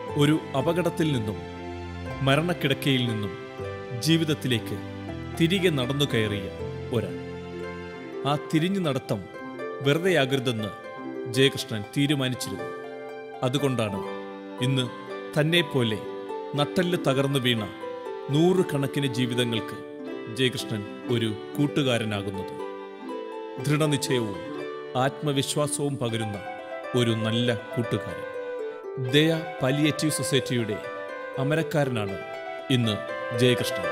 ഒരു അപകടത്തിൽ നിന്നും മരണക്കിടക്കയിൽ നിന്നും ജീവിതത്തിലേക്ക് തിരികെ നടന്നു കയറിയ ഒരാൾ ആ തിരിഞ്ഞു നടത്തം വെറുതെയാകരുതെന്ന് ജയകൃഷ്ണൻ തീരുമാനിച്ചിരുന്നു അതുകൊണ്ടാണ് ഇന്ന് തന്നെപ്പോലെ നട്ടല് തകർന്നു വീണ നൂറുകണക്കിന് ജീവിതങ്ങൾക്ക് ജയകൃഷ്ണൻ ഒരു കൂട്ടുകാരനാകുന്നത് ദൃഢനിശ്ചയവും ആത്മവിശ്വാസവും പകരുന്ന ഒരു നല്ല കൂട്ടുകാരൻ ദയ പാലിയേറ്റീവ് സൊസൈറ്റിയുടെ അമരക്കാരനാണ് ഇന്ന് ജയകൃഷ്ണൻ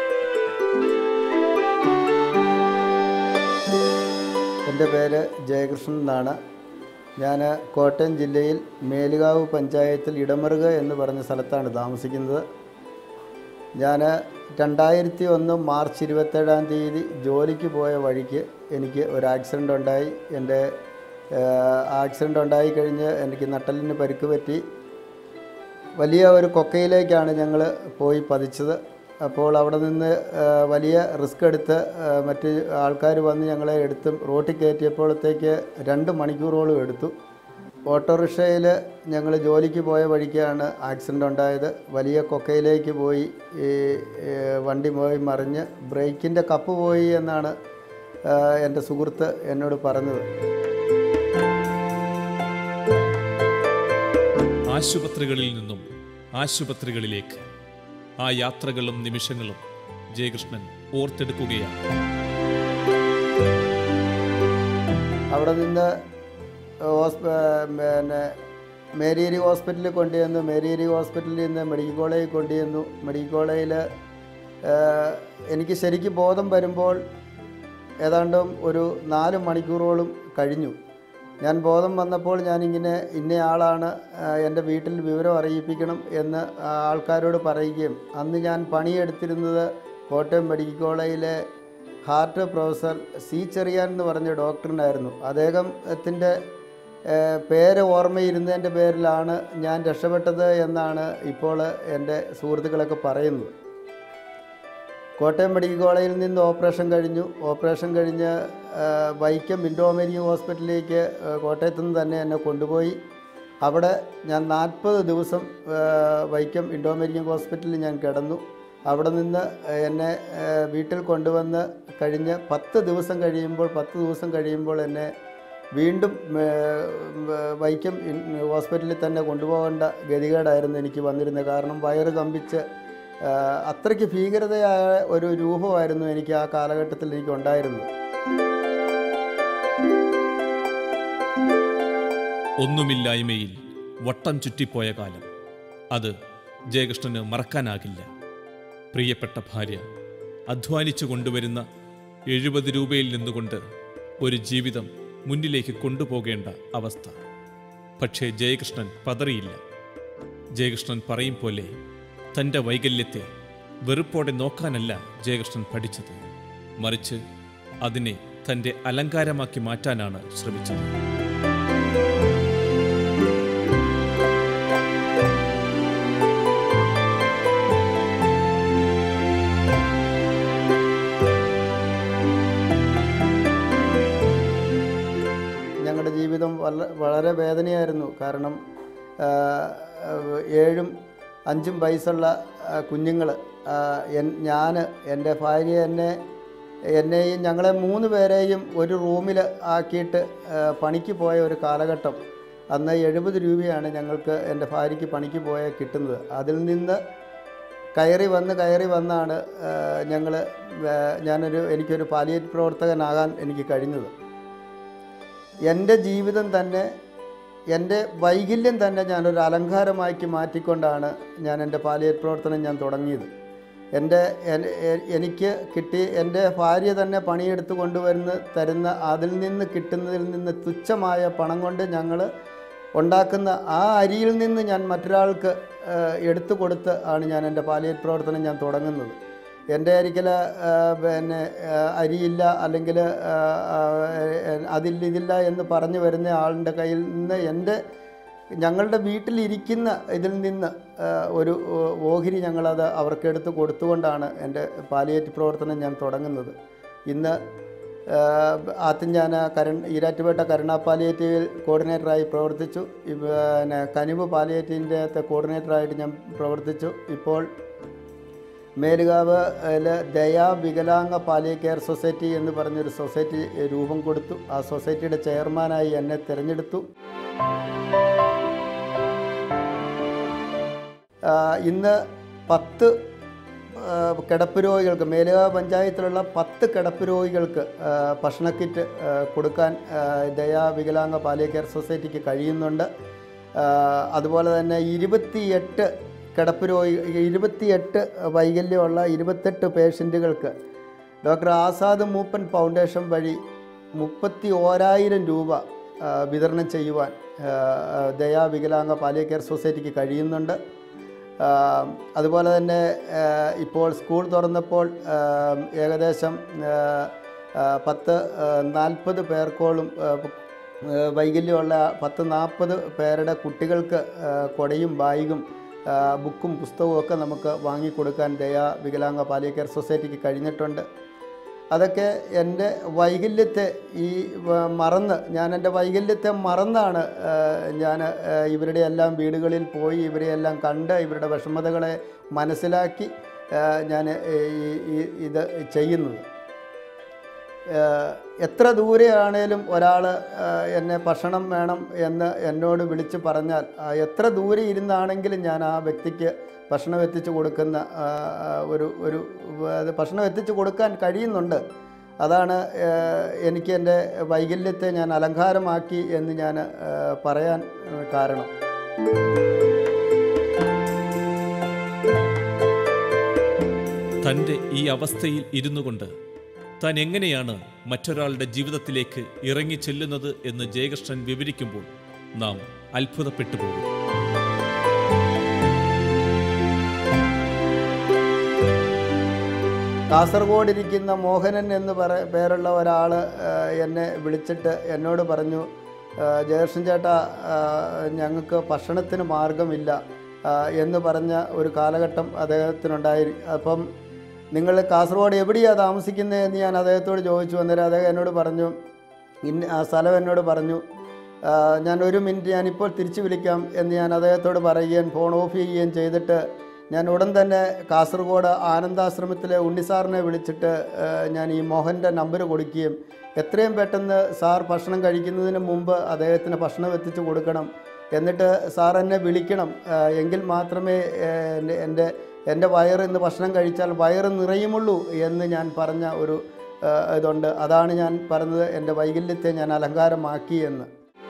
എൻ്റെ പേര് ജയകൃഷ്ണൻ എന്നാണ് ഞാൻ കോട്ടയം ജില്ലയിൽ മേലുകാവ് പഞ്ചായത്തിൽ ഇടമറുക എന്ന് പറഞ്ഞ സ്ഥലത്താണ് താമസിക്കുന്നത് ഞാൻ രണ്ടായിരത്തി ഒന്ന് മാർച്ച് ഇരുപത്തേഴാം തീയതി ജോലിക്ക് പോയ വഴിക്ക് എനിക്ക് ഒരു ആക്സിഡൻ്റ് ഉണ്ടായി എൻ്റെ ആക്സിഡൻ്റ് ഉണ്ടായി കഴിഞ്ഞ് എനിക്ക് നട്ടലിന് പരിക്ക് പറ്റി വലിയ ഒരു കൊക്കയിലേക്കാണ് ഞങ്ങൾ പോയി പതിച്ചത് അപ്പോൾ അവിടെ നിന്ന് ആ, വലിയ റിസ്ക് എടുത്ത് ആ, മറ്റ് ആൾക്കാർ വന്ന് ഞങ്ങളെ എടുത്ത് റോട്ടിൽ കയറ്റിയപ്പോഴത്തേക്ക് രണ്ട് മണിക്കൂറോളം എടുത്തു ഓട്ടോറിക്ഷയിൽ ഞങ്ങൾ ജോലിക്ക് പോയ വഴിക്കാണ് ആക്സിഡൻ്റ് ഉണ്ടായത് വലിയ കൊക്കയിലേക്ക് പോയി ഈ ഈ വണ്ടി പോയി മറിഞ്ഞ് ബ്രേക്കിൻ്റെ കപ്പ് പോയി എന്നാണ് ആ, എൻ്റെ സുഹൃത്ത് എന്നോട് പറഞ്ഞത് ആശുപത്രികളിൽ നിന്നും ആശുപത്രികളിലേക്ക് ആ യാത്രകളും നിമിഷങ്ങളും ജയകൃഷ്ണൻ ഓർത്തെടുക്കുകയാണ് അവിടെ നിന്ന് ഹോസ്പ പിന്നെ മേരിയേരി ഹോസ്പിറ്റലിൽ കൊണ്ടുചെന്നു മേരിയേരി ഹോസ്പിറ്റലിൽ നിന്ന് മെഡിക്കൽ കോളേജിൽ കൊണ്ടുചെന്നു മെഡിക്കൽ കോളേജിൽ എനിക്ക് ശരിക്കും ബോധം വരുമ്പോൾ ഏതാണ്ടും ഒരു നാല് മണിക്കൂറോളം കഴിഞ്ഞു ഞാൻ ബോധം വന്നപ്പോൾ ഞാനിങ്ങനെ ഇന്നയാളാണ് ആ, എൻ്റെ വീട്ടിൽ വിവരം അറിയിപ്പിക്കണം എന്ന് ആ, ആൾക്കാരോട് പറയുകയും അന്ന് ഞാൻ പണിയെടുത്തിരുന്നത് കോട്ടയം മെഡിക്കൽ കോളേജിലെ ഹാർട്ട് പ്രൊഫസർ സി ചെറിയാൻ എന്ന് പറഞ്ഞ ഡോക്ടറിനായിരുന്നു അദ്ദേഹത്തിൻ്റെ ഏഹ്, പേര് ഓർമ്മയിരുന്നതിൻ്റെ പേരിലാണ് ഞാൻ രക്ഷപ്പെട്ടത് എന്നാണ് ഇപ്പോൾ എൻ്റെ സുഹൃത്തുക്കളൊക്കെ പറയുന്നത് കോട്ടയം മെഡിക്കൽ കോളേജിൽ നിന്ന് ഓപ്പറേഷൻ കഴിഞ്ഞു ഓപ്പറേഷൻ കഴിഞ്ഞ് ആ, വൈക്കം ഇൻഡോമേരിയം ഹോസ്പിറ്റലിലേക്ക് ആ, കോട്ടയത്തു നിന്ന് തന്നെ എന്നെ കൊണ്ടുപോയി അവിടെ ഞാൻ നാൽപ്പത് ദിവസം ആ, വൈക്കം ഇൻഡോമേരിയം ഹോസ്പിറ്റലിൽ ഞാൻ കിടന്നു അവിടെ നിന്ന് എന്നെ ആ, വീട്ടിൽ കൊണ്ടുവന്ന് കഴിഞ്ഞ് പത്ത് ദിവസം കഴിയുമ്പോൾ പത്ത് ദിവസം കഴിയുമ്പോൾ എന്നെ വീണ്ടും ആ, വൈക്കം ഇൻ- ഹോസ്പിറ്റലിൽ തന്നെ കൊണ്ടുപോകേണ്ട ഗതികേടായിരുന്നു എനിക്ക് വന്നിരുന്നത് കാരണം വയറ് കമ്പിച്ച് ആ, അത്രയ്ക്ക് ഭീകരതയായ ഒരു രൂപമായിരുന്നു എനിക്ക് ആ കാലഘട്ടത്തിൽ എനിക്ക് ഉണ്ടായിരുന്നത് ഒന്നുമില്ലായ്മയിൽ വട്ടം ചുറ്റിപ്പോയ കാലം അത് ജയകൃഷ്ണന് മറക്കാനാകില്ല പ്രിയപ്പെട്ട ഭാര്യ അധ്വാനിച്ചു കൊണ്ടുവരുന്ന എഴുപത് രൂപയിൽ നിന്നുകൊണ്ട് ഒരു ജീവിതം മുന്നിലേക്ക് കൊണ്ടുപോകേണ്ട അവസ്ഥ പക്ഷേ ജയകൃഷ്ണൻ പതറിയില്ല ജയകൃഷ്ണൻ പറയും പോലെ തൻ്റെ വൈകല്യത്തെ വെറുപ്പോടെ നോക്കാനല്ല ജയകൃഷ്ണൻ പഠിച്ചത് മറിച്ച് അതിനെ തൻ്റെ അലങ്കാരമാക്കി മാറ്റാനാണ് ശ്രമിച്ചത് ഞങ്ങളുടെ ജീവിതം വള വളരെ വേദനയായിരുന്നു കാരണം ആ, ഏഴും അഞ്ചും വയസ്സുള്ള കുഞ്ഞുങ്ങൾ ഞാൻ എൻ്റെ ഭാര്യ എന്നെ എന്നെയും ഞങ്ങളെ മൂന്ന് പേരെയും ഒരു റൂമിൽ ആക്കിയിട്ട് ആ, പണിക്ക് പോയ ഒരു കാലഘട്ടം അന്ന് എഴുപത് രൂപയാണ് ഞങ്ങൾക്ക് എൻ്റെ ഭാര്യയ്ക്ക് പണിക്ക് പോയാൽ കിട്ടുന്നത് അതിൽ നിന്ന് കയറി വന്ന് കയറി വന്നാണ് ഞങ്ങൾ ഞാനൊരു എനിക്കൊരു പാലിയേറ്റ് പ്രവർത്തകനാകാൻ എനിക്ക് കഴിഞ്ഞത് എൻ്റെ ജീവിതം തന്നെ എൻ്റെ വൈകല്യം തന്നെ ഞാനൊരു അലങ്കാരമാക്കി മാറ്റിക്കൊണ്ടാണ് ഞാൻ എൻ്റെ പാലിയേറ്റ് പ്രവർത്തനം ഞാൻ തുടങ്ങിയത് എൻ്റെ എൻ- എ- എനിക്ക് കിട്ടി എൻ്റെ ഭാര്യ തന്നെ പണിയെടുത്ത് കൊണ്ടുവരുന്ന തരുന്ന അതിൽ നിന്ന് കിട്ടുന്നതിൽ നിന്ന് തുച്ഛമായ പണം കൊണ്ട് ഞങ്ങൾ ഉണ്ടാക്കുന്ന ആ അരിയിൽ നിന്ന് ഞാൻ മറ്റൊരാൾക്ക് ഏഹ്, എടുത്തു കൊടുത്ത് ആണ് ഞാൻ എൻ്റെ പാലിയേറ്റ് പ്രവർത്തനം ഞാൻ തുടങ്ങുന്നത് എൻ്റെ അരിക്കൽ പിന്നെ ആ, അരിയില്ല അല്ലെങ്കിൽ അതില്ല ഇതില്ല എന്ന് പറഞ്ഞു വരുന്ന ആളിൻ്റെ കയ്യിൽ നിന്ന് എൻ്റെ ഞങ്ങളുടെ വീട്ടിലിരിക്കുന്ന ഇതിൽ നിന്ന് ആ, ഒരു ഓ, ഓഹരി ഞങ്ങളത് അവർക്ക് എടുത്ത് കൊടുത്തുകൊണ്ടാണ് എൻ്റെ പാലിയേറ്റ് പ്രവർത്തനം ഞാൻ തുടങ്ങുന്നത് ഇന്ന് ആദ്യം ഞാൻ കരുൺ ഈരാറ്റുപേട്ട കരുണ പാലിയേറ്റീവിൽ കോർഡിനേറ്ററായി പ്രവർത്തിച്ചു ഇപ്പ- പിന്നെ കനിവ് പാലിയേറ്റീവിൻ്റെ അകത്തെ കോർഡിനേറ്ററായിട്ട് ഞാൻ പ്രവർത്തിച്ചു ഇപ്പോൾ Melukavu Daya Vikalanga palliative care society എന്ന് പറഞ്ഞൊരു സൊസൈറ്റി രൂപം കൊടുത്തു ആ സൊസൈറ്റിയുടെ ചെയർമാനായി എന്നെ തിരഞ്ഞെടുത്തു ആ, ഇന്ന് പത്ത് ആ, കിടപ്പ് രോഗികൾക്ക് മേലുകാവ് പഞ്ചായത്തിലുള്ള പത്ത് കിടപ്പ് രോഗികൾക്ക് ആ, ഭക്ഷണ കിറ്റ് ആ, കൊടുക്കാൻ ആ, ദയാ വികലാംഗ പാലിയ കെയർ സൊസൈറ്റിക്ക് കഴിയുന്നുണ്ട് ആ, അതുപോലെ തന്നെ ഇരുപത്തിയെട്ട് കിടപ്പ് രോഗി ഇരുപത്തിയെട്ട് വൈകല്യമുള്ള ഇരുപത്തെട്ട് പേഷ്യൻറ്റുകൾക്ക് ഡോക്ടർ ആസാദ് മൂപ്പൻ ഫൗണ്ടേഷൻ വഴി മുപ്പത്തി ഓരായിരം രൂപ ആ, വിതരണം ചെയ്യുവാൻ ആ, ആ, ദയാ വികലാംഗ പാലിയ കെയർ സൊസൈറ്റിക്ക് കഴിയുന്നുണ്ട് ആ, അതുപോലെ തന്നെ ആ, ഇപ്പോൾ സ്കൂൾ തുറന്നപ്പോൾ ആ, ഏകദേശം ആ, ആ, പത്ത് നാൽപ്പത് പേർക്കോളം ആ, ആ, വൈകല്യമുള്ള പത്ത് നാൽപ്പത് പേരുടെ കുട്ടികൾക്ക് ആ, കൊടയും ബാഗും ആ, ബുക്കും പുസ്തകവും ഒക്കെ നമുക്ക് വാങ്ങിക്കൊടുക്കാൻ ദയാ വികലാംഗ പാലിയ കെയർ സൊസൈറ്റിക്ക് കഴിഞ്ഞിട്ടുണ്ട് അതൊക്കെ എൻ്റെ വൈകല്യത്തെ ഈ വ- മറന്ന് ഞാൻ എൻ്റെ വൈകല്യത്തെ മറന്നാണ് ഞാൻ ഇവരുടെ എല്ലാം വീടുകളിൽ പോയി ഇവരെ എല്ലാം കണ്ട് ഇവരുടെ വിഷമതകളെ മനസ്സിലാക്കി ഞാൻ ഈ ഈ- ഇത് ചെയ്യുന്നത് ഏഹ് എത്ര ദൂരെയാണേലും ഒരാൾ എന്നെ ഭക്ഷണം വേണം എന്ന് എന്നോട് വിളിച്ച് പറഞ്ഞാൽ ആ, എത്ര ദൂരെ ഇരുന്നാണെങ്കിലും ഞാൻ ആ വ്യക്തിക്ക് ഭക്ഷണം എത്തിച്ചു കൊടുക്കുന്ന ആ, ആ, ഒരു ഒരു അത് ഭക്ഷണം എത്തിച്ചു കൊടുക്കാൻ കഴിയുന്നുണ്ട് അതാണ് ഏഹ് എനിക്ക് എൻ്റെ വൈകല്യത്തെ ഞാൻ അലങ്കാരമാക്കി എന്ന് ഞാൻ ഏഹ് പറയാൻ ഏഹ് കാരണം തൻ്റെ ഈ അവസ്ഥയിൽ ഇരുന്നു കൊണ്ട് താൻ എങ്ങനെയാണ് മറ്റൊരാളുടെ ജീവിതത്തിലേക്ക് ഇറങ്ങി ചെല്ലുന്നത് എന്ന് ജയകൃഷ്ണൻ വിവരിക്കുമ്പോൾ നാം അത്ഭുതപ്പെട്ടു പോകും കാസർഗോഡ് ഇരിക്കുന്ന മോഹനൻ എന്ന് പറ പേരുള്ള ഒരാൾ എന്നെ വിളിച്ചിട്ട് എന്നോട് പറഞ്ഞു "ആ, ജയകൃഷ്ണൻ ചേട്ടാ ആ, ഞങ്ങൾക്ക് ഭക്ഷണത്തിന് മാർഗമില്ല ആ, എന്ന് പറഞ്ഞ ഒരു കാലഘട്ടം അദ്ദേഹത്തിനുണ്ടായി അപ്പം നിങ്ങൾ കാസർഗോഡ് എവിടെയാണ് താമസിക്കുന്നത് എന്ന് ഞാൻ അദ്ദേഹത്തോട് ചോദിച്ചു അന്നേരം അദ്ദേഹം എന്നോട് പറഞ്ഞു ഇന്ന ആ സ്ഥലം എന്നോട് പറഞ്ഞു ആ, ഞാൻ ഒരു മിനിറ്റ് ഞാനിപ്പോൾ തിരിച്ചു വിളിക്കാം എന്ന് ഞാൻ അദ്ദേഹത്തോട് പറയുകയും ഫോൺ ഓഫ് ചെയ്യുകയും ചെയ്തിട്ട് ഞാൻ ഉടൻ തന്നെ കാസർഗോഡ് ആനന്ദാശ്രമത്തിലെ ഉണ്ണിസാറിനെ വിളിച്ചിട്ട് ആ, ഞാൻ ഈ മോഹൻ്റെ നമ്പർ കൊടുക്കുകയും എത്രയും പെട്ടെന്ന് സാർ ഭക്ഷണം കഴിക്കുന്നതിന് മുമ്പ് അദ്ദേഹത്തിന് ഭക്ഷണം എത്തിച്ചു കൊടുക്കണം എന്നിട്ട് സാർ എന്നെ വിളിക്കണം ആ, എങ്കിൽ മാത്രമേ ആ, എൻ്റെ എൻ്റെ എൻ്റെ വയറ് ഇന്ന് ഭക്ഷണം കഴിച്ചാൽ വയറ് നിറയുമുള്ളൂ എന്ന് ഞാൻ പറഞ്ഞ ഒരു ആ, ഇതുണ്ട് അതാണ് ഞാൻ പറഞ്ഞത് എൻ്റെ വൈകല്യത്തെ ഞാൻ അലങ്കാരമാക്കി എന്ന്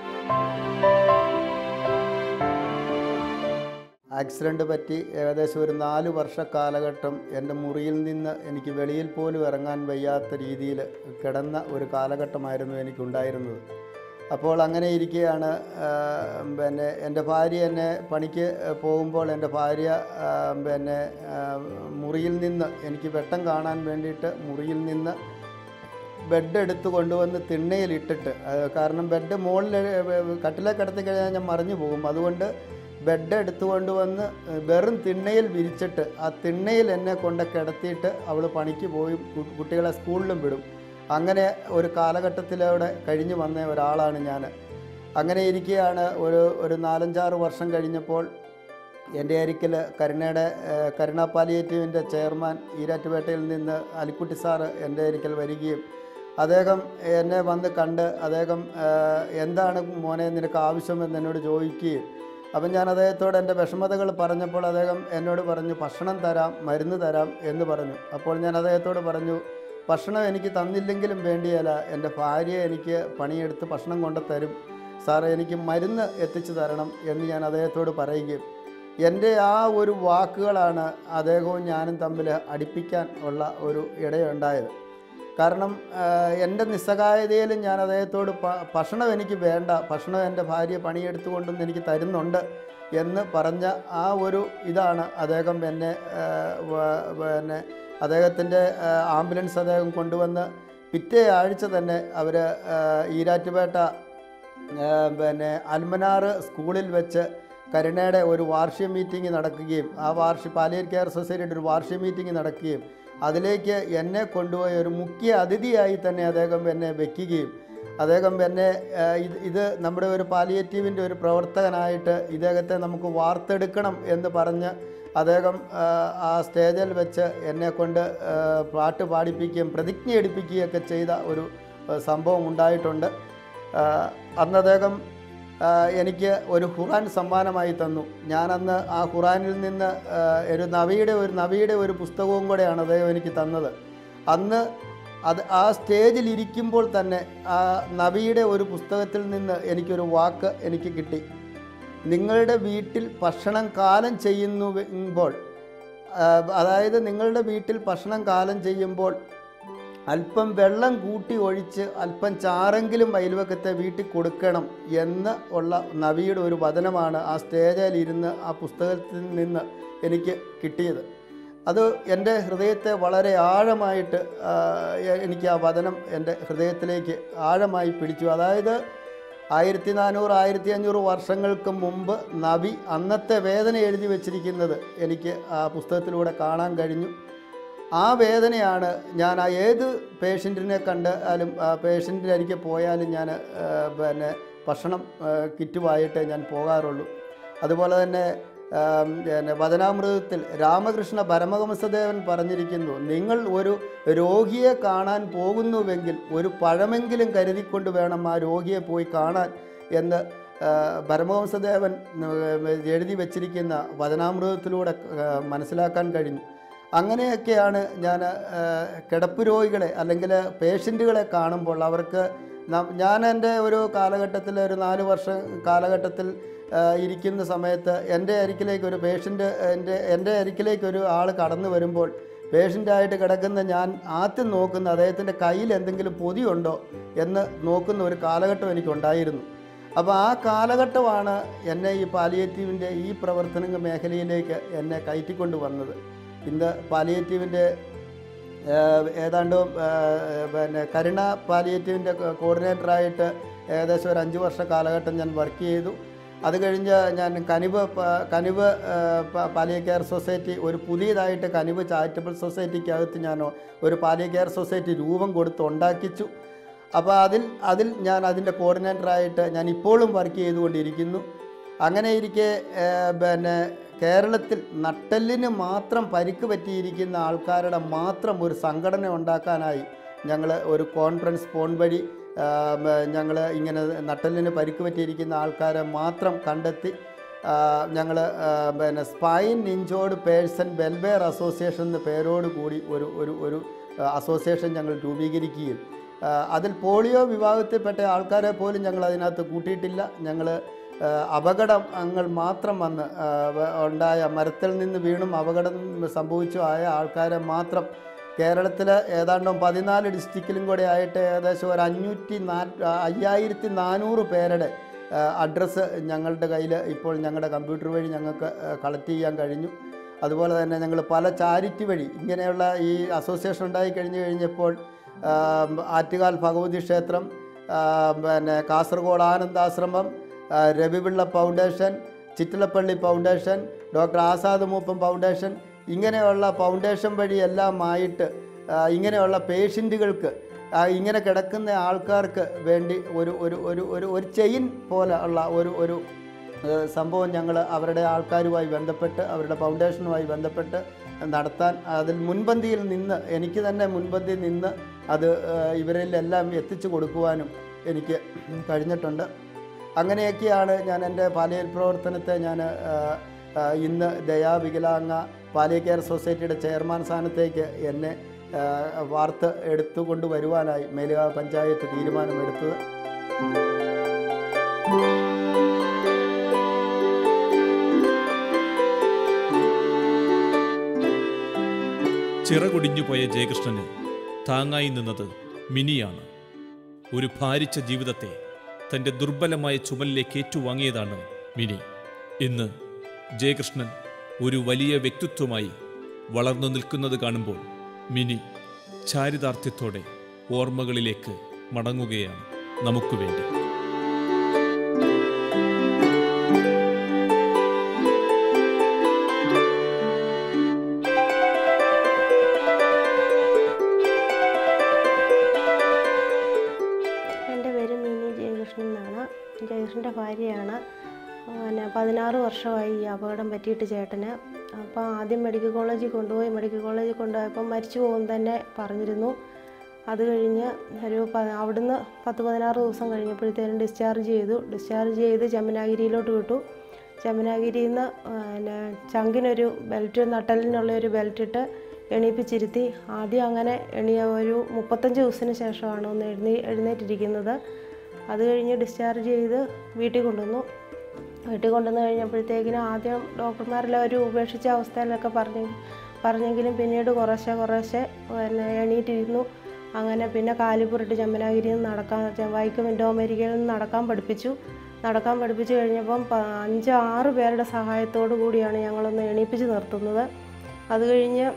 ആക്സിഡൻ്റ് പറ്റി ഏകദേശം ഒരു നാല് വർഷ കാലഘട്ടം എൻ്റെ മുറിയിൽ നിന്ന് എനിക്ക് വെളിയിൽ പോലും ഇറങ്ങാൻ വയ്യാത്ത രീതിയിൽ കിടന്ന ഒരു കാലഘട്ടമായിരുന്നു എനിക്കുണ്ടായിരുന്നത് അപ്പോൾ അങ്ങനെ ഇരിക്കുകയാണ് ആ, പിന്നെ എൻ്റെ ഭാര്യ എന്നെ പണിക്ക് പോകുമ്പോൾ എൻ്റെ ഭാര്യ ആ, പിന്നെ ആ, മുറിയിൽ നിന്ന് എനിക്ക് വെട്ടം കാണാൻ വേണ്ടിയിട്ട് മുറിയിൽ നിന്ന് ബെഡ് എടുത്ത് കൊണ്ടുവന്ന് തിണ്ണയിലിട്ടിട്ട് അത് കാരണം ബെഡ് മുകളിൽ കട്ടിലെ കിടത്തി കഴിഞ്ഞാൽ ഞാൻ മറിഞ്ഞു പോകും അതുകൊണ്ട് ബെഡ് എടുത്തു കൊണ്ടുവന്ന് വെറും തിണ്ണയിൽ വിരിച്ചിട്ട് ആ തിണ്ണയിൽ എന്നെ കൊണ്ട് കിടത്തിയിട്ട് അവൾ പണിക്ക് പോയി കു- കുട്ടികളെ സ്കൂളിലും വിടും അങ്ങനെ ഒരു കാലഘട്ടത്തിലൂടെ കഴിഞ്ഞു വന്ന ഒരാളാണ് ഞാൻ അങ്ങനെ ഇരിക്കുകയാണ് ഒരു ഒരു നാലഞ്ചാറ് വർഷം കഴിഞ്ഞപ്പോൾ എൻ്റെ അരിക്കൽ കരുണയുടെ ഏഹ്, കരുണ പാലിയേറ്റീവിൻ്റെ ചെയർമാൻ ഈരാറ്റുപേട്ടയിൽ നിന്ന് അലിക്കുട്ടി സാറ് എൻ്റെ അരിക്കൽ വരികയും അദ്ദേഹം എന്നെ വന്ന് കണ്ട് അദ്ദേഹം ഏഹ്, എന്താണ് മോനെ നിനക്ക് ആവശ്യമെന്ന് എന്നോട് ചോദിക്കുകയും അപ്പം ഞാൻ അദ്ദേഹത്തോട് എൻ്റെ വിഷമതകൾ പറഞ്ഞപ്പോൾ അദ്ദേഹം എന്നോട് പറഞ്ഞു ഭക്ഷണം തരാം മരുന്ന് തരാം എന്ന് പറഞ്ഞു അപ്പോൾ ഞാൻ അദ്ദേഹത്തോട് പറഞ്ഞു ഭക്ഷണം എനിക്ക് തന്നില്ലെങ്കിലും വേണ്ടിയല്ല എൻ്റെ ഭാര്യ എനിക്ക് പണിയെടുത്ത് ഭക്ഷണം കൊണ്ട് തരും സാറേ എനിക്ക് മരുന്ന് എത്തിച്ചു തരണം എന്ന് ഞാൻ അദ്ദേഹത്തോട് പറയുകയും എൻ്റെ ആ ഒരു വാക്കുകളാണ് അദ്ദേഹവും ഞാനും തമ്മിൽ അടുപ്പിക്കാൻ ഉള്ള ഒരു ഇടയുണ്ടായത് കാരണം ആഹ്, എൻ്റെ നിസ്സഹായതയിൽ ഞാൻ അദ്ദേഹത്തോട് പ- ഭക്ഷണം എനിക്ക് വേണ്ട ഭക്ഷണം എൻ്റെ ഭാര്യ പണിയെടുത്തു കൊണ്ടുവന്ന് എനിക്ക് തരുന്നുണ്ട് എന്ന് പറഞ്ഞ ആ ഒരു ഇതാണ് അദ്ദേഹം എന്നെ ആഹ്, വ- പിന്നെ അദ്ദേഹത്തിൻ്റെ ആഹ്, ആംബുലൻസ് അദ്ദേഹം കൊണ്ടുവന്ന് പിറ്റേ ആഴ്ച തന്നെ അവർ ഈരാറ്റുപേട്ട ആ, പിന്നെ അൽമനാർ സ്കൂളിൽ വെച്ച് കരുണയുടെ ഒരു വാർഷിക മീറ്റിംഗ് നടക്കുകയും ആ വാർഷിക പാലിയർ കെയർ സൊസൈറ്റിയുടെ ഒരു വാർഷിക മീറ്റിംഗ് നടക്കുകയും അതിലേക്ക് എന്നെ കൊണ്ടുപോയ ഒരു മുഖ്യ അതിഥിയായി തന്നെ അദ്ദേഹം എന്നെ വെക്കുകയും അദ്ദേഹം എന്നെ ആ, ഇത് ഇത് നമ്മുടെ ഒരു പാലിയേറ്റീവിൻ്റെ ഒരു പ്രവർത്തകനായിട്ട് ഇദ്ദേഹത്തെ നമുക്ക് വാർത്തെടുക്കണം എന്ന് പറഞ്ഞ് അദ്ദേഹം ആ, ആ സ്റ്റേജിൽ വെച്ച് എന്നെ കൊണ്ട് ആ, പാട്ട് പാടിപ്പിക്കുകയും പ്രതിജ്ഞ എടുപ്പിക്കുകയൊക്കെ ചെയ്ത ഒരു ആ, സംഭവം ഉണ്ടായിട്ടുണ്ട് ആ, അന്ന് അദ്ദേഹം ആ, എനിക്ക് ഒരു ഖുറാൻ സമ്മാനമായി തന്നു ഞാനന്ന് ആ ഖുറാനിൽ നിന്ന് ആ, ഒരു നവിയുടെ ഒരു നവിയുടെ ഒരു പുസ്തകവും കൂടെയാണ് അദ്ദേഹം എനിക്ക് തന്നത് അന്ന് അത് ആ സ്റ്റേജിൽ ഇരിക്കുമ്പോൾ തന്നെ ആ നബിയുടെ ഒരു പുസ്തകത്തിൽ നിന്ന് എനിക്കൊരു വാക്ക് എനിക്ക് കിട്ടി നിങ്ങളുടെ വീട്ടിൽ ഭക്ഷണം കാലം ചെയ്യുന്നുമ്പോൾ ആ, അതായത് നിങ്ങളുടെ വീട്ടിൽ ഭക്ഷണം കാലം ചെയ്യുമ്പോൾ അല്പം വെള്ളം കൂട്ടി ഒഴിച്ച് അല്പം ചാറെങ്കിലും അയൽവക്കത്തെ വീട്ടിൽ കൊടുക്കണം എന്ന് ഉള്ള നബിയുടെ ഒരു വചനമാണ് ആ സ്റ്റേജിൽ ഇരുന്ന് ആ പുസ്തകത്തിൽ നിന്ന് എനിക്ക് കിട്ടിയത് അത് എൻ്റെ ഹൃദയത്തെ വളരെ ആഴമായിട്ട് ആ, എ- എനിക്ക് ആ വചനം എൻ്റെ ഹൃദയത്തിലേക്ക് ആഴമായി പിടിച്ചു അതായത് ആയിരത്തി നാനൂറ് ആയിരത്തി അഞ്ഞൂറ് വർഷങ്ങൾക്ക് മുമ്പ് നബി അന്നത്തെ വേദന എഴുതി വച്ചിരിക്കുന്നത് എനിക്ക് ആ പുസ്തകത്തിലൂടെ കാണാൻ കഴിഞ്ഞു ആ വേദനയാണ് ഞാൻ ആ ഏത് പേഷ്യൻറ്റിനെ കണ്ടാലും ആ പേഷ്യൻറ്റിൻ്റെ അരികെ പോയാലും ഞാൻ ആ, പിന്നെ ഭക്ഷണം ആ, കിറ്റുമായിട്ടേ ഞാൻ പോകാറുള്ളൂ അതുപോലെ തന്നെ ആ, പിന്നെ വചനാമൃതത്തിൽ രാമകൃഷ്ണ പരമഹംസദേവൻ പറഞ്ഞിരിക്കുന്നു നിങ്ങൾ ഒരു രോഗിയെ കാണാൻ പോകുന്നുവെങ്കിൽ ഒരു പഴമെങ്കിലും കരുതിക്കൊണ്ട് വേണം ആ രോഗിയെ പോയി കാണാൻ എന്ന് ആ, പരമഹംസദേവൻ ഉം, എഴുതി വച്ചിരിക്കുന്ന വചനാമൃതത്തിലൂടെ ആ, മനസ്സിലാക്കാൻ കഴിഞ്ഞു അങ്ങനെയൊക്കെയാണ് ഞാൻ ആ, കിടപ്പ് രോഗികളെ അല്ലെങ്കിൽ പേഷ്യൻറ്റുകളെ കാണുമ്പോൾ അവർക്ക് ന- ഞാൻ എൻ്റെ ഒരു കാലഘട്ടത്തിൽ ഒരു നാല് വർഷം കാലഘട്ടത്തിൽ ആ, ഇരിക്കുന്ന സമയത്ത് എൻ്റെ അരിക്കിലേക്ക് ഒരു പേഷ്യൻ്റ് എൻ്റെ എൻ്റെ അരിക്കിലേക്ക് ഒരു ആൾ കടന്നു വരുമ്പോൾ പേഷ്യൻ്റായിട്ട് കിടക്കുന്ന ഞാൻ ആദ്യം നോക്കുന്ന അദ്ദേഹത്തിൻ്റെ കയ്യിൽ എന്തെങ്കിലും പൊതിയുണ്ടോ എന്ന് നോക്കുന്ന ഒരു കാലഘട്ടം എനിക്കുണ്ടായിരുന്നു അപ്പോൾ ആ കാലഘട്ടമാണ് എന്നെ ഈ പാലിയേറ്റീവിൻ്റെ ഈ പ്രവർത്തന മേഖലയിലേക്ക് എന്നെ കയറ്റിക്കൊണ്ട് വന്നത് ഇന്ന് പാലിയേറ്റീവിൻ്റെ ഏഹ്, ഏതാണ്ട് ഏഹ്, പിന്നെ കരുണ പാലിയേറ്റീവിൻ്റെ കോർഡിനേറ്ററായിട്ട് ഏകദേശം ഒരു അഞ്ച് വർഷ കാലഘട്ടം ഞാൻ വർക്ക് ചെയ്തു അത് കഴിഞ്ഞ് ഞാൻ കനിവ് പ- കനിവ് ഏഹ്, പ- പാലിയ കെയർ സൊസൈറ്റി ഒരു പുതിയതായിട്ട് കനിവ് ചാരിറ്റബിൾ സൊസൈറ്റിക്കകത്ത് ഞാൻ ഒരു പാലിയ കെയർ സൊസൈറ്റി രൂപം കൊടുത്ത് ഉണ്ടാക്കിച്ചു അപ്പോൾ അതിൽ അതിൽ ഞാൻ അതിൻ്റെ കോർഡിനേറ്ററായിട്ട് ഞാൻ ഇപ്പോഴും വർക്ക് ചെയ്തുകൊണ്ടിരിക്കുന്നു അങ്ങനെ ഇരിക്കെ ഏഹ്, പിന്നെ കേരളത്തിൽ നട്ടെല്ലിന് മാത്രം പരിക്ക് പറ്റിയിരിക്കുന്ന ആൾക്കാരുടെ മാത്രം ഒരു സംഘടന ഉണ്ടാക്കാനായി ഞങ്ങൾ ഒരു കോൺഫറൻസ് ഫോൺ വഴി ഞങ്ങൾ ഇങ്ങനെ നട്ടെല്ലിന് പരിക്ക് പറ്റിയിരിക്കുന്ന ആൾക്കാരെ മാത്രം കണ്ടെത്തി ഞങ്ങൾ പിന്നെ spine injured person welfare association എന്ന പേരോട് കൂടി ഒരു ഒരു ഒരു അസോസിയേഷൻ ഞങ്ങൾ രൂപീകരിക്കുകയും ആ, അതിൽ പോളിയോ വിഭാഗത്തിൽപ്പെട്ട ആൾക്കാരെ പോലും ഞങ്ങൾ അതിനകത്ത് കൂട്ടിയിട്ടില്ല ഞങ്ങൾ അപകടങ്ങൾ മാത്രം വന്ന് ആ, വ- ഉണ്ടായ മരത്തിൽ നിന്ന് വീണും അപകടം സംഭവിച്ചു ആയ ആൾക്കാരെ മാത്രം കേരളത്തിൽ ഏതാണ്ട് പതിനാല് ഡിസ്ട്രിക്റ്റിലും കൂടെ ആയിട്ട് ഏകദേശം ഒരു അഞ്ഞൂറ്റി നാ അയ്യായിരത്തി നാനൂറ് പേരുടെ അഡ്രസ്സ് ഞങ്ങളുടെ കയ്യിൽ ഇപ്പോൾ ഞങ്ങളുടെ കമ്പ്യൂട്ടർ വഴി ഞങ്ങൾക്ക് കളക്ട് ചെയ്യാൻ കഴിഞ്ഞു അതുപോലെ തന്നെ ഞങ്ങൾ പല ചാരിറ്റി വഴി ഇങ്ങനെയുള്ള ഈ അസോസിയേഷൻ ഉണ്ടായി കഴിഞ്ഞു കഴിഞ്ഞപ്പോൾ ആ, ആറ്റുകാൽ ഭഗവതി ക്ഷേത്രം ആ, പിന്നെ കാസർഗോഡ് ആനന്ദാശ്രമം ആ, Ravi Pillai foundation Chittilappilly foundation doctor Azad Moopen foundation ഇങ്ങനെയുള്ള ഫൗണ്ടേഷൻ വഴി എല്ലാമായിട്ട് ആ, ഇങ്ങനെയുള്ള പേഷ്യൻറ്റുകൾക്ക് ഇങ്ങനെ കിടക്കുന്ന ആൾക്കാർക്ക് വേണ്ടി ഒരു ഒരു ഒരു ഒരു ഒരു ചെയിൻ പോലെ ഉള്ള ഒരു ഒരു ഏഹ് സംഭവം ഞങ്ങൾ അവരുടെ ആൾക്കാരുമായി ബന്ധപ്പെട്ട് അവരുടെ ഫൗണ്ടേഷനുമായി ബന്ധപ്പെട്ട് നടത്താൻ അതിൽ മുൻപന്തിയിൽ നിന്ന് എനിക്ക് തന്നെ മുൻപന്തിയിൽ നിന്ന് അത് ഏഹ് ഇവരിലെല്ലാം എത്തിച്ചു കൊടുക്കുവാനും എനിക്ക് കഴിഞ്ഞിട്ടുണ്ട് അങ്ങനെയൊക്കെയാണ് ഞാൻ എൻ്റെ പാലിയൽ പ്രവർത്തനത്തെ ഞാൻ ഏഹ്, ഏഹ് ഇന്ന് ദയാ വികലാംഗ പാലിയ കെയർ സൊസൈറ്റിയുടെ ചെയർമാൻ സ്ഥാനത്തേക്ക് എന്നെ ഏഹ്, വാർത്ത് എടുത്തുകൊണ്ട് വരുവാനായി മേലുകാവ് പഞ്ചായത്ത് തീരുമാനമെടുത്തത് ചിറകൊടിഞ്ഞുപോയ ജയകൃഷ്ണന് താങ്ങായി നിന്നത് മിനിയാണ് ഒരു ഭാരിച്ച ജീവിതത്തെ തൻ്റെ ദുർബലമായ ചുമലിലേക്ക് ഏറ്റുവാങ്ങിയതാണ് മിനി ഇന്ന് ജയകൃഷ്ണൻ ഒരു വലിയ വ്യക്തിത്വമായി വളർന്നു നിൽക്കുന്നത് കാണുമ്പോൾ മിനി ചാരിതാർത്ഥ്യത്തോടെ ഓർമ്മകളിലേക്ക് മടങ്ങുകയാണ് നമുക്ക് വേണ്ടി പതിനാറ് വർഷമായി ഈ അപകടം പറ്റിയിട്ട് ചേട്ടന് അപ്പോൾ ആദ്യം മെഡിക്കൽ കോളേജിൽ കൊണ്ടുപോയി മെഡിക്കൽ കോളേജിൽ കൊണ്ടുപോയപ്പോൾ മരിച്ചു പോകും തന്നെ പറഞ്ഞിരുന്നു അത് കഴിഞ്ഞ് ഒരു പ അവിടുന്ന് പത്ത് പതിനാറ് ദിവസം കഴിഞ്ഞപ്പോഴത്തേനും ഡിസ്ചാർജ് ചെയ്തു ഡിസ്ചാർജ് ചെയ്ത് ചെമ്മനാഗിരിയിലോട്ട് വിട്ടു ചെമ്മനാഗിരിയിൽ നിന്ന് പിന്നെ ചങ്കിനൊരു ബെൽറ്റ് നട്ടലിനുള്ള ഒരു ബെൽറ്റ് ഇട്ട് എണീപ്പിച്ചിരുത്തി ആദ്യം അങ്ങനെ എണിയ ഒരു മുപ്പത്തഞ്ച് ദിവസത്തിന് ശേഷമാണ് ഒന്ന് എഴുന്നേ എഴുന്നേറ്റിരിക്കുന്നത് അത് കഴിഞ്ഞ് ഡിസ്ചാർജ് ചെയ്ത് വീട്ടിൽ കൊണ്ടുവന്നു വീട്ടിൽ കൊണ്ടുവന്ന് കഴിഞ്ഞപ്പോഴത്തേക്കിനും ആദ്യം ഡോക്ടർമാരെല്ലാം ഒരു ഉപേക്ഷിച്ച അവസ്ഥയിലൊക്കെ പറഞ്ഞു പറഞ്ഞെങ്കിലും പിന്നീട് കുറേശ്ശെ കുറേശ്ശെ പിന്നെ എണീറ്റിരുന്നു അങ്ങനെ പിന്നെ കാലിപ്പുറട്ട് ചെമ്മനാഗിരിയിൽ നിന്ന് നടക്കാൻ ചെ- വൈക്കം ഇൻഡോ അമേരിക്കയിൽ നിന്ന് നടക്കാൻ പഠിപ്പിച്ചു നടക്കാൻ പഠിപ്പിച്ചു കഴിഞ്ഞപ്പം പ- അഞ്ച് ആറ് പേരുടെ സഹായത്തോടു കൂടിയാണ് ഞങ്ങളൊന്ന് എണീപ്പിച്ച് നിർത്തുന്നത് അത് കഴിഞ്ഞ്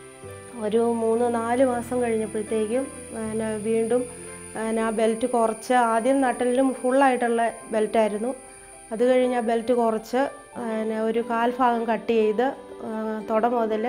ഒരു മൂന്ന് നാല് മാസം കഴിഞ്ഞപ്പോഴത്തേക്കും പിന്നെ വീണ്ടും പിന്നെ ആ ബെൽറ്റ് കുറച്ച് ആദ്യം നട്ടലിലും ഫുള്ളായിട്ടുള്ള ബെൽറ്റായിരുന്നു അത് കഴിഞ്ഞ് ആ ബെൽറ്റ് കുറച്ച് പിന്നെ ഒരു കാൽഭാഗം കട്ട് ചെയ്ത് ആ, തുട മുതൽ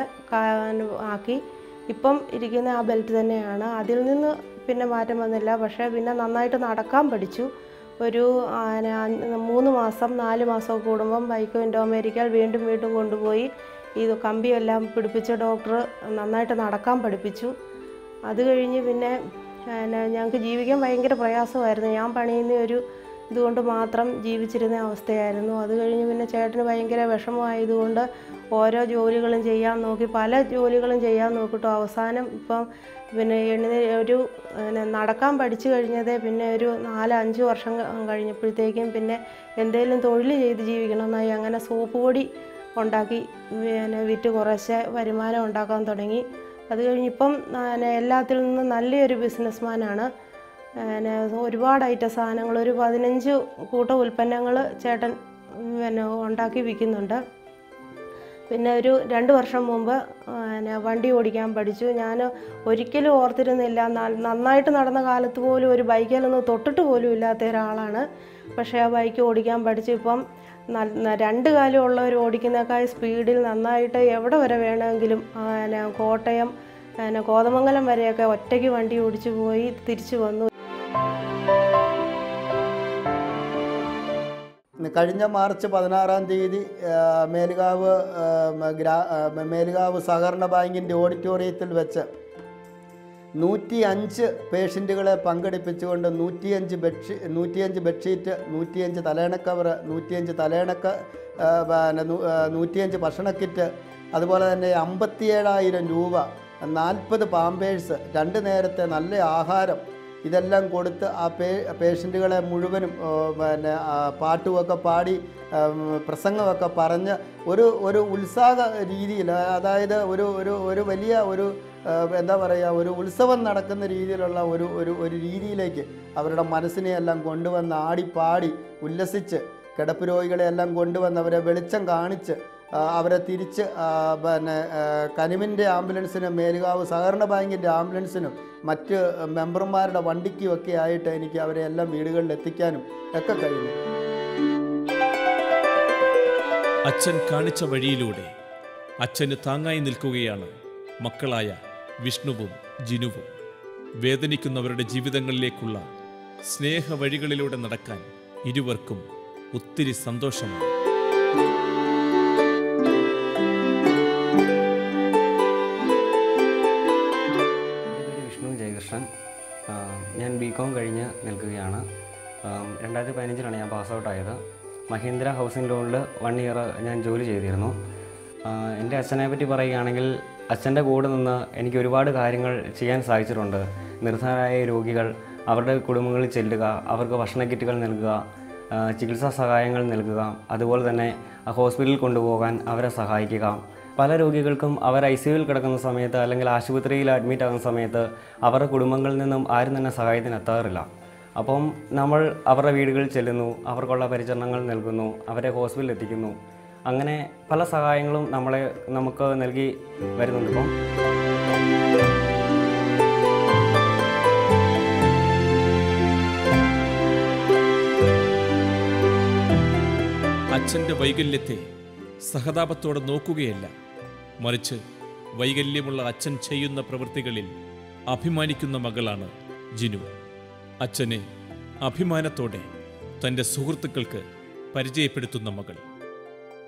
ആക്കി ഇപ്പം ഇരിക്കുന്ന ആ ബെൽറ്റ് തന്നെയാണ് അതിൽ നിന്ന് പിന്നെ മാറ്റം വന്നില്ല പക്ഷേ പിന്നെ നന്നായിട്ട് നടക്കാൻ പഠിച്ചു ഒരു ആ, ന- അഞ്ച് മൂന്ന് മാസം നാല് മാസമൊക്കെ കൂടുമ്പം ബൈക്ക് ഇൻഡോ അമേരിക്കയിൽ വീണ്ടും വീണ്ടും കൊണ്ടുപോയി ഇത് കമ്പിയെല്ലാം പിടിപ്പിച്ച് ഡോക്ടർ നന്നായിട്ട് നടക്കാൻ പഠിപ്പിച്ചു അത് കഴിഞ്ഞ് പിന്നെ പിന്നെ ഞങ്ങൾക്ക് ജീവിക്കാൻ ഭയങ്കര പ്രയാസമായിരുന്നു ഞാൻ പണിയുന്ന ഒരു ഇതുകൊണ്ട് മാത്രം ജീവിച്ചിരുന്ന അവസ്ഥയായിരുന്നു അത് കഴിഞ്ഞ് പിന്നെ ചേട്ടന് ഭയങ്കര വിഷമമായതുകൊണ്ട് ഓരോ ജോലികളും ചെയ്യാൻ നോക്കി പല ജോലികളും ചെയ്യാൻ നോക്കിയിട്ടു അവസാനം ഇപ്പം പിന്നെ എഴുന്നേ ഒരു പിന്നെ നടക്കാൻ പഠിച്ചു കഴിഞ്ഞതേ പിന്നെ ഒരു നാല് അഞ്ച് വർഷം ക- കഴിഞ്ഞപ്പോഴത്തേക്കും പിന്നെ എന്തെങ്കിലും തൊഴിൽ ചെയ്ത് ജീവിക്കണമെന്നായി അങ്ങനെ സോപ്പ് പൊടി ഉണ്ടാക്കി പിന്നെ വിറ്റ് കുറേശ്ശെ വരുമാനം ഉണ്ടാക്കാൻ തുടങ്ങി അത് കഴിഞ്ഞിപ്പം പിന്നെ എല്ലാത്തിൽ നിന്നും നല്ലൊരു ബിസിനസ്മാനാണ് പിന്നെ ഒരുപാട് ഐറ്റം സാധനങ്ങൾ ഒരു പതിനഞ്ച് കൂട്ട ഉൽപ്പന്നങ്ങൾ ചേട്ടൻ പിന്നെ ഉണ്ടാക്കി വിൽക്കുന്നുണ്ട് പിന്നെ ഒരു രണ്ട് വർഷം മുമ്പ് പിന്നെ വണ്ടി ഓടിക്കാൻ പഠിച്ചു ഞാൻ ഒരിക്കലും ഓർത്തിരുന്നില്ല ന- നന്നായിട്ട് നടന്ന കാലത്ത് പോലും ഒരു ബൈക്കിലൊന്നും തൊട്ടിട്ട് പോലും ഇല്ലാത്ത ഒരാളാണ് പക്ഷേ ആ ബൈക്ക് ഓടിക്കാൻ പഠിച്ചു ഇപ്പം ന- ന- രണ്ട് കാലം ഉള്ളവർ ഓടിക്കുന്നേക്കാൾ സ്പീഡിൽ നന്നായിട്ട് എവിടെ വരെ വേണമെങ്കിലും ആ, പിന്നെ കോട്ടയം പിന്നെ കോതമംഗലം വരെയൊക്കെ ഒറ്റയ്ക്ക് വണ്ടി ഓടിച്ചു പോയി തിരിച്ചു വന്നു കഴിഞ്ഞ മാർച്ച് പതിനാറാം തീയതി ആ, മേലുകാവ് ആ, മ- ഗ്രാ ആ, മ- മേലുകാവ് സഹകരണ ബാങ്കിൻ്റെ ഓഡിറ്റോറിയത്തിൽ വെച്ച് നൂറ്റി അഞ്ച് പേഷ്യൻറ്റുകളെ പങ്കെടുപ്പിച്ചുകൊണ്ട് നൂറ്റിയഞ്ച് ബെഡ്ഷീ നൂറ്റിയഞ്ച് ബെഡ്ഷീറ്റ് നൂറ്റിയഞ്ച് തലേണക്കവറ് നൂറ്റിയഞ്ച് തലേണക്ക ആ, പിന്നെ നൂ- ആ, നൂറ്റിയഞ്ച് ഭക്ഷണക്കിറ്റ് അതുപോലെ തന്നെ അമ്പത്തിയേഴായിരം രൂപ നാൽപ്പത് പാമ്പേഴ്സ് രണ്ട് നേരത്തെ നല്ല ആഹാരം ഇതെല്ലാം കൊടുത്ത് ആ പേ പേഷ്യൻറ്റുകളെ മുഴുവനും ഓ, പിന്നെ ആ, പാട്ടുമൊക്കെ പാടി ഉം, പ്രസംഗമൊക്കെ പറഞ്ഞ് ഒരു ഒരു ഉത്സാഹ രീതിയിൽ അതായത് ഒരു ഒരു ഒരു വലിയ ഒരു ആ, എന്താ പറയുക ഒരു ഉത്സവം നടക്കുന്ന രീതിയിലുള്ള ഒരു ഒരു ഒരു രീതിയിലേക്ക് അവരുടെ മനസ്സിനെ എല്ലാം കൊണ്ടുവന്ന് ആടിപ്പാടി ഉല്ലസിച്ച് കിടപ്പ് രോഗികളെ എല്ലാം കൊണ്ടുവന്ന് അവരെ വെളിച്ചം കാണിച്ച് ആ, അവരെ തിരിച്ച് ആ, പിന്നെ ആ, കനിവിൻ്റെ ആംബുലൻസിനും മേലുകാവ് സഹകരണ ബാങ്കിൻ്റെ ആംബുലൻസിനും മറ്റ് മെമ്പർമാരുടെ വണ്ടിക്കും ഒക്കെ ആയിട്ട് എനിക്ക് അവരെ എല്ലാം വീടുകളിൽ എത്തിക്കാനും ഒക്കെ കഴിഞ്ഞു അച്ഛൻ കാണിച്ച വഴിയിലൂടെ അച്ഛന് താങ്ങായി നിൽക്കുകയാണ് മക്കളായ വിഷ്ണുവും ജിനുവും വേദനിക്കുന്നവരുടെ ജീവിതങ്ങളിലേക്കുള്ള സ്നേഹ വഴികളിലൂടെ നടക്കാൻ ഇരുവർക്കും ഒത്തിരി സന്തോഷമാണ് എൻ്റെ പേര് വിഷ്ണു ജയകൃഷ്ണൻ ആ, ഞാൻ ബി കോം കഴിഞ്ഞ് നിൽക്കുകയാണ് ആം, രണ്ടായിരത്തി പതിനഞ്ചിലാണ് ഞാൻ പാസ് ഔട്ട് ആയത് മഹീന്ദ്ര ഹൗസിംഗ് ലോണിൽ വൺ ഇയർ ഞാൻ ജോലി ചെയ്തിരുന്നു ആ, എൻ്റെ അച്ഛനെ പറ്റി പറയുകയാണെങ്കിൽ അച്ഛൻ്റെ കൂടെ നിന്ന് എനിക്ക് ഒരുപാട് കാര്യങ്ങൾ ചെയ്യാൻ സാധിച്ചിട്ടുണ്ട് നിർധനരായ രോഗികൾ അവരുടെ കുടുംബങ്ങളിൽ ചെല്ലുക അവർക്ക് ഭക്ഷണ കിറ്റുകൾ നൽകുക ആ, ചികിത്സാ സഹായങ്ങൾ നൽകുക അതുപോലെ തന്നെ ആ ഹോസ്പിറ്റലിൽ കൊണ്ടുപോകാൻ അവരെ സഹായിക്കുക പല രോഗികൾക്കും അവർ ഐ സിയുവിൽ കിടക്കുന്ന സമയത്ത് അല്ലെങ്കിൽ ആശുപത്രിയിൽ അഡ്മിറ്റ് ആകുന്ന സമയത്ത് അവരുടെ കുടുംബങ്ങളിൽ നിന്നും ആരും തന്നെ സഹായത്തിന് എത്താറില്ല അപ്പം നമ്മൾ അവരുടെ വീടുകളിൽ ചെല്ലുന്നു അവർക്കുള്ള പരിചരണങ്ങൾ നൽകുന്നു അവരെ ഹോസ്പിറ്റലിൽ എത്തിക്കുന്നു അങ്ങനെ പല സഹായങ്ങളും നമ്മളെ നമുക്ക് നൽകി വരുന്നുണ്ട് ഇപ്പം അച്ഛൻ്റെ വൈകല്യത്തെ സഹതാപത്തോടെ നോക്കുകയല്ല മറിച്ച് വൈകല്യമുള്ള അച്ഛൻ ചെയ്യുന്ന പ്രവൃത്തികളിൽ അഭിമാനിക്കുന്ന മകളാണ് ജിനു അച്ഛനെ അഭിമാനത്തോടെ തൻ്റെ സുഹൃത്തുക്കൾക്ക് പരിചയപ്പെടുത്തുന്ന മകൾ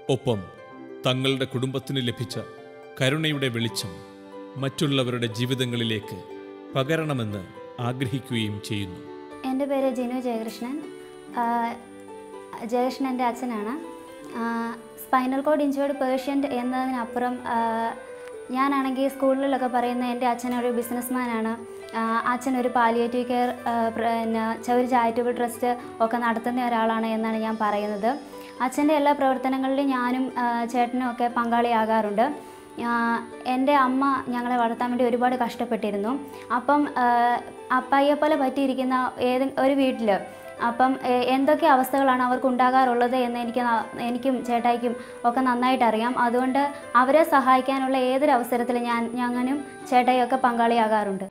ഒപ്പം തങ്ങളുടെ കുടുംബത്തിന് ലഭിച്ച കരുണയുടെ വെളിച്ചം മറ്റുള്ളവരുടെ ജീവിതങ്ങളിലേക്ക് പകരണമെന്ന് ആഗ്രഹിക്കുകയും ചെയ്യുന്നു എൻ്റെ പേര് ജിനു ജയകൃഷ്ണൻ ആഹ് ജയകൃഷ്ണൻ എൻ്റെ അച്ഛനാണ് സ്പൈനൽ കോഡ് ഇഞ്ചേർഡ് പേഷ്യൻ്റ് എന്നതിനപ്പുറം ആഹ് ഞാനാണെങ്കിൽ സ്കൂളിലൊക്കെ പറയുന്ന എൻ്റെ അച്ഛൻ ഒരു ബിസിനസ്മാനാണ് അച്ഛൻ ഒരു പാലിയേറ്റീവ് കെയർ പിന്നെ ചവരി ചാരിറ്റബിൾ ട്രസ്റ്റ് ഒക്കെ നടത്തുന്ന ഒരാളാണ് എന്നാണ് ഞാൻ പറയുന്നത് അച്ഛൻ്റെ എല്ലാ പ്രവർത്തനങ്ങളിലും ഞാനും ആഹ് ചേട്ടനും ഒക്കെ പങ്കാളിയാകാറുണ്ട് ആ, എൻ്റെ അമ്മ ഞങ്ങളെ വളർത്താൻ വേണ്ടി ഒരുപാട് കഷ്ടപ്പെട്ടിരുന്നു അപ്പം ആ, അപ്പായിയെ പോലെ പറ്റിയിരിക്കുന്ന ഏത് ഒരു വീട്ടിൽ അപ്പം എ- എന്തൊക്കെ അവസ്ഥകളാണ് അവർക്ക് ഉണ്ടാകാറുള്ളത് എന്ന് എനിക്ക് ന- എനിക്കും ചേട്ടായിക്കും ഒക്കെ നന്നായിട്ട് അറിയാം അതുകൊണ്ട് അവരെ സഹായിക്കാനുള്ള ഏതൊരു അവസരത്തിൽ ഞാൻ ഞങ്ങനും ചേട്ടായിയും ഒക്കെ പങ്കാളിയാകാറുണ്ട്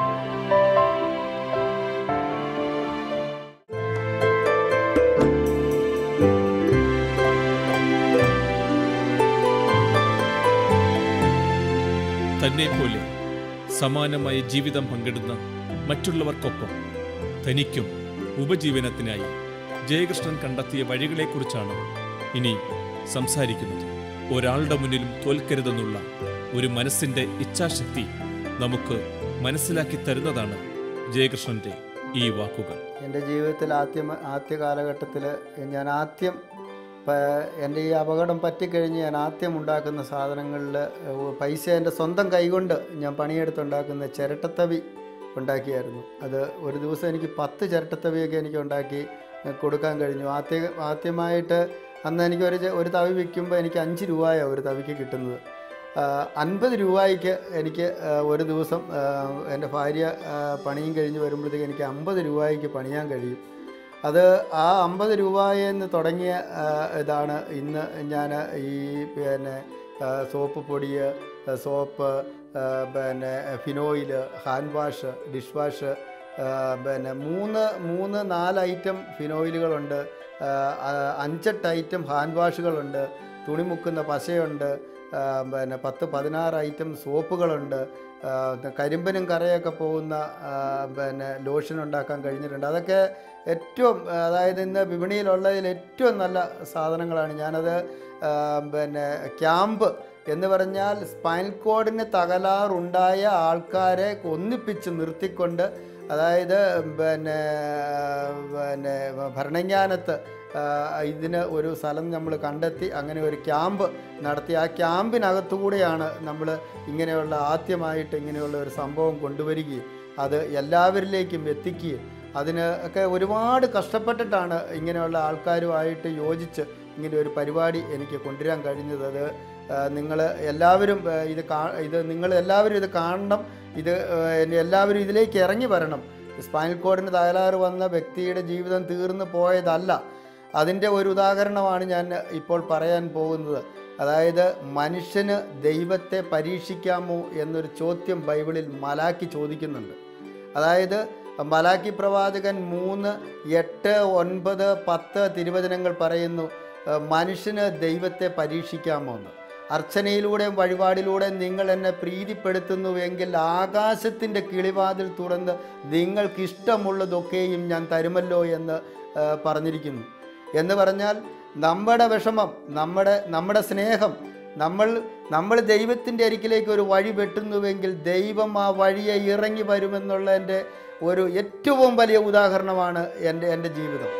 തന്നെ പോലെ സമാനമായ ജീവിതം പങ്കിടുന്ന മറ്റുള്ളവർക്കൊപ്പം തനിക്കും ഉപജീവനത്തിനായി ജയകൃഷ്ണൻ കണ്ടെത്തിയ വഴികളെക്കുറിച്ചാണ് ഇനി സംസാരിക്കുന്നത് ഒരാളുടെ മുന്നിലും തോൽക്കരുതെന്നുള്ള ഒരു മനസ്സിന്റെ ഇച്ഛാശക്തി നമുക്ക് മനസ്സിലാക്കി തരുന്നതാണ് ജയകൃഷ്ണന്റെ ഈ വാക്കുകൾ എൻ്റെ ജീവിതത്തിൽ ആദ്യം ആദ്യ കാലഘട്ടത്തിൽ ഞാൻ ആദ്യം പ- എൻ്റെ ഈ അപകടം പറ്റിക്കഴിഞ്ഞ് ഞാൻ ആദ്യം ഉണ്ടാക്കുന്ന സാധനങ്ങളിൽ പൈസ എൻ്റെ സ്വന്തം കൈകൊണ്ട് ഞാൻ പണിയെടുത്തുണ്ടാക്കുന്ന ചിരട്ടത്തവി ഉണ്ടാക്കിയായിരുന്നു അത് ഒരു ദിവസം എനിക്ക് പത്ത് ചിരട്ടത്തവിയൊക്കെ എനിക്ക് ഉണ്ടാക്കി ഏഹ്, കൊടുക്കാൻ കഴിഞ്ഞു ആദ്യ ആദ്യമായിട്ട് അന്ന് എനിക്ക് ഒരു ചെ- ഒരു തവി വിൽക്കുമ്പോൾ എനിക്ക് അഞ്ച് രൂപയാണ് ഒരു തവിക്ക് കിട്ടുന്നത് അൻപത് രൂപയ്ക്ക് എനിക്ക് ആ, ഒരു ദിവസം ആ, എൻ്റെ ഭാര്യ ആ, പണിയും കഴിഞ്ഞ് വരുമ്പോഴത്തേക്ക് എനിക്ക് അമ്പത് രൂപയ്ക്ക് പണിയാൻ കഴിയും അത് ആ അമ്പത് രൂപയെന്ന് തുടങ്ങിയ ആ, ഇതാണ് ഇന്ന് ഞാൻ ഈ പിന്നെ ആ, സോപ്പ് പൊടി ആ, സോപ്പ് ആ, പിന്നെ phenyl hand wash dish wash ആ, പിന്നെ മൂന്ന് മൂന്ന് നാല് ഐറ്റം ഫിനോയിലുകളുണ്ട് ആ, ആ, അഞ്ചെട്ട് ഐറ്റം ഹാൻഡ് വാഷുകളുണ്ട് തുണി മുക്കുന്ന പശയുണ്ട് ആ, പിന്നെ പത്ത് പതിനാറ് ഐറ്റം സോപ്പുകളുണ്ട് ആ, കരിമ്പനും കറയൊക്കെ പോകുന്ന ആ, പിന്നെ ലോഷൻ ഉണ്ടാക്കാൻ കഴിഞ്ഞിട്ടുണ്ട് അതൊക്കെ ഏറ്റവും അതായത് ഇന്ന് വിപണിയിലുള്ളതിൽ ഏറ്റവും നല്ല സാധനങ്ങളാണ് ഞാനത് ആ, പിന്നെ ക്യാമ്പ് എന്ന് പറഞ്ഞാൽ സ്പൈനൽ കോഡിന് തകരാറുണ്ടായ ആൾക്കാരെ ഒന്നിപ്പിച്ച് നിർത്തിക്കൊണ്ട് അതായത് പിന്നെ പിന്നെ ഭരണങ്ങാനത്ത് ആ, ഇതിന് ഒരു സ്ഥലം നമ്മൾ കണ്ടെത്തി അങ്ങനെ ഒരു ക്യാമ്പ് നടത്തി ആ ക്യാമ്പിനകത്തുകൂടെയാണ് നമ്മൾ ഇങ്ങനെയുള്ള ആദ്യമായിട്ട് ഇങ്ങനെയുള്ള ഒരു സംഭവം കൊണ്ടുവരികയും അത് എല്ലാവരിലേക്കും എത്തിക്കുകയും അതിന് ഒക്കെ ഒരുപാട് കഷ്ടപ്പെട്ടിട്ടാണ് ഇങ്ങനെയുള്ള ആൾക്കാരുമായിട്ട് യോജിച്ച് ഇങ്ങനെ ഒരു പരിപാടി എനിക്ക് കൊണ്ടുവരാൻ കഴിഞ്ഞത് അത് നിങ്ങൾ എല്ലാവരും ആ, ഇത് കാ ഇത് നിങ്ങൾ എല്ലാവരും ഇത് കാണണം ഇത് ആ, എല്ലാവരും ഇതിലേക്ക് ഇറങ്ങി വരണം സ്പൈനൽ കോഡിന് തകരാറ് വന്ന വ്യക്തിയുടെ ജീവിതം തീർന്നു പോയതല്ല അതിൻ്റെ ഒരു ഉദാഹരണമാണ് ഞാൻ ഇപ്പോൾ പറയാൻ പോകുന്നത് അതായത് മനുഷ്യന് ദൈവത്തെ പരീക്ഷിക്കാമോ എന്നൊരു ചോദ്യം ബൈബിളിൽ മലാക്കി ചോദിക്കുന്നുണ്ട് അതായത് മലാക്കി പ്രവാചകൻ മൂന്ന് എട്ട് ഒൻപത് പത്ത് തിരുവചനങ്ങൾ പറയുന്നു "ഏഹ് മനുഷ്യന് ദൈവത്തെ പരീക്ഷിക്കാമോ എന്ന് അർച്ചനയിലൂടെയും വഴിപാടിലൂടെയും നിങ്ങൾ എന്നെ പ്രീതിപ്പെടുത്തുന്നുവെങ്കിൽ ആകാശത്തിൻ്റെ കിളിവാതിൽ തുറന്ന് നിങ്ങൾക്കിഷ്ടമുള്ളതൊക്കെയും ഞാൻ തരുമല്ലോ എന്ന് ഏഹ് പറഞ്ഞിരിക്കുന്നു എന്ന് പറഞ്ഞാൽ നമ്മുടെ വിഷമം നമ്മുടെ നമ്മുടെ സ്നേഹം നമ്മൾ നമ്മൾ ദൈവത്തിൻ്റെ അരികിലേക്ക് ഒരു വഴി വെട്ടുന്നുവെങ്കിൽ ദൈവം ആ വഴിയെ ഇറങ്ങി വരുമെന്നുള്ളതിൻ്റെ ഒരു ഏറ്റവും വലിയ ഉദാഹരണമാണ് എൻ്റെ എൻ്റെ ജീവിതം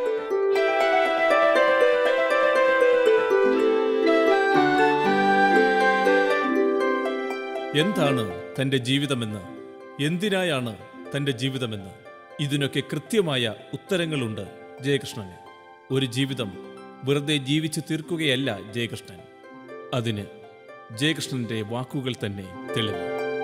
എന്താണ് തൻ്റെ ജീവിതമെന്ന് എന്തിനായാണ് തൻ്റെ ജീവിതമെന്ന് ഇതിനൊക്കെ കൃത്യമായ ഉത്തരങ്ങളുണ്ട് ജയകൃഷ്ണന് ഒരു ജീവിതം വെറുതെ ജീവിച്ചു തീർക്കുകയല്ല ജയകൃഷ്ണൻ അതിന് ജയകൃഷ്ണന്റെ വാക്കുകൾ തന്നെ തെളിവ്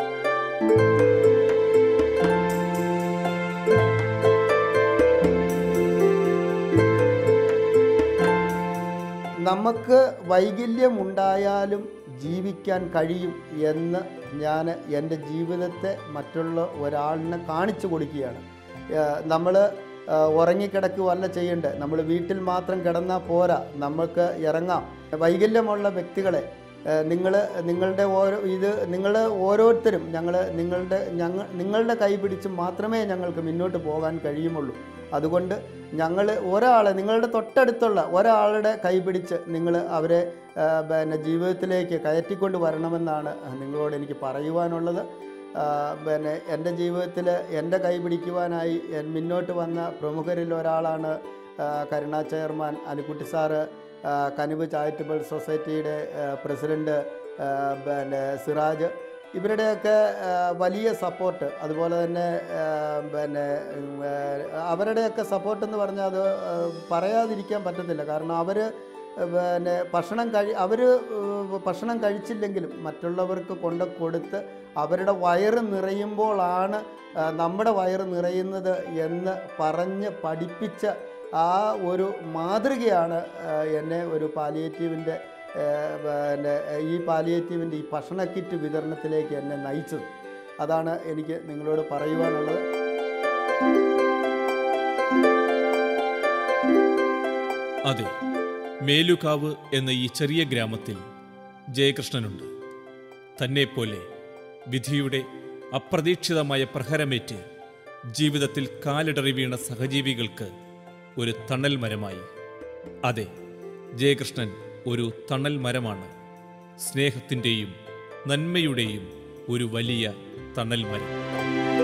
നമുക്ക് വൈകല്യമുണ്ടായാലും ജീവിക്കാൻ കഴിയും എന്ന് ഞാൻ എൻ്റെ ജീവിതത്തെ മറ്റുള്ള ഒരാളിനെ കാണിച്ചു കൊടുക്കുകയാണ് നമ്മൾ ഉറങ്ങിക്കിടക്കുകയല്ല ചെയ്യേണ്ടത് നമ്മൾ വീട്ടിൽ മാത്രം കിടന്നാൽ പോരാ നമുക്ക് ഇറങ്ങാം വൈകല്യമുള്ള വ്യക്തികളെ നിങ്ങൾ നിങ്ങളുടെ ഓരോ ഇത് നിങ്ങൾ ഓരോരുത്തരും ഞങ്ങൾ നിങ്ങളുടെ ഞങ്ങൾ നിങ്ങളുടെ കൈ പിടിച്ച് മാത്രമേ ഞങ്ങൾക്ക് മുന്നോട്ട് പോകാൻ കഴിയുമുള്ളൂ അതുകൊണ്ട് ഞങ്ങൾ ഒരാളെ നിങ്ങളുടെ തൊട്ടടുത്തുള്ള ഒരാളുടെ കൈപിടിച്ച് നിങ്ങൾ അവരെ ആ, പിന്നെ ജീവിതത്തിലേക്ക് കയറ്റിക്കൊണ്ട് വരണമെന്നാണ് നിങ്ങളോട് എനിക്ക് പറയുവാനുള്ളത് ആ, പിന്നെ എൻ്റെ ജീവിതത്തിൽ എൻ്റെ കൈ പിടിക്കുവാനായി എൻ- മുന്നോട്ട് വന്ന പ്രമുഖരിൽ ഒരാളാണ് ആ, കരുണ ചെയർമാൻ അനുക്കുട്ടി സാറ് ആ, കനിവ് ചാരിറ്റബിൾ സൊസൈറ്റിയുടെ ആ, പ്രസിഡൻറ്റ് ആ, പിന്നെ സിറാജ് ഇവരുടെയൊക്കെ ആ, വലിയ സപ്പോർട്ട് അതുപോലെ തന്നെ ആ, പിന്നെ ഉം, ആ, അവരുടെയൊക്കെ സപ്പോർട്ട് എന്ന് പറഞ്ഞാൽ അത് ആ, പറയാതിരിക്കാൻ പറ്റത്തില്ല കാരണം അവർ പിന്നെ ഭക്ഷണം കഴി അവർ ഭക്ഷണം കഴിച്ചില്ലെങ്കിലും മറ്റുള്ളവർക്ക് കൊണ്ട് കൊടുത്ത് അവരുടെ വയറ് നിറയുമ്പോഴാണ് ആ, നമ്മുടെ വയറ് നിറയുന്നത് എന്ന് പറഞ്ഞ് പഠിപ്പിച്ച ആ ഒരു മാതൃകയാണ് ആ, എന്നെ ഒരു പാലിയേറ്റീവിൻ്റെ പിന്നെ ഈ പാലിയേറ്റീവിൻ്റെ ഈ ഭക്ഷണ കിറ്റ് വിതരണത്തിലേക്ക് എന്നെ നയിച്ചത് അതാണ് എനിക്ക് നിങ്ങളോട് പറയുവാനുള്ളത് അതെ മേലുകാവ് എന്ന ഈ ചെറിയ ഗ്രാമത്തിൽ ജയകൃഷ്ണനുണ്ട് തന്നെപ്പോലെ വിധിയുടെ അപ്രതീക്ഷിതമായ പ്രഹരമേറ്റ് ജീവിതത്തിൽ കാലിടറി വീണ സഹജീവികൾക്ക് ഒരു തണൽ മരമായി അതെ ജയകൃഷ്ണൻ ഒരു തണൽ മരമാണ് സ്നേഹത്തിൻ്റെയും നന്മയുടെയും ഒരു വലിയ തണൽ മരം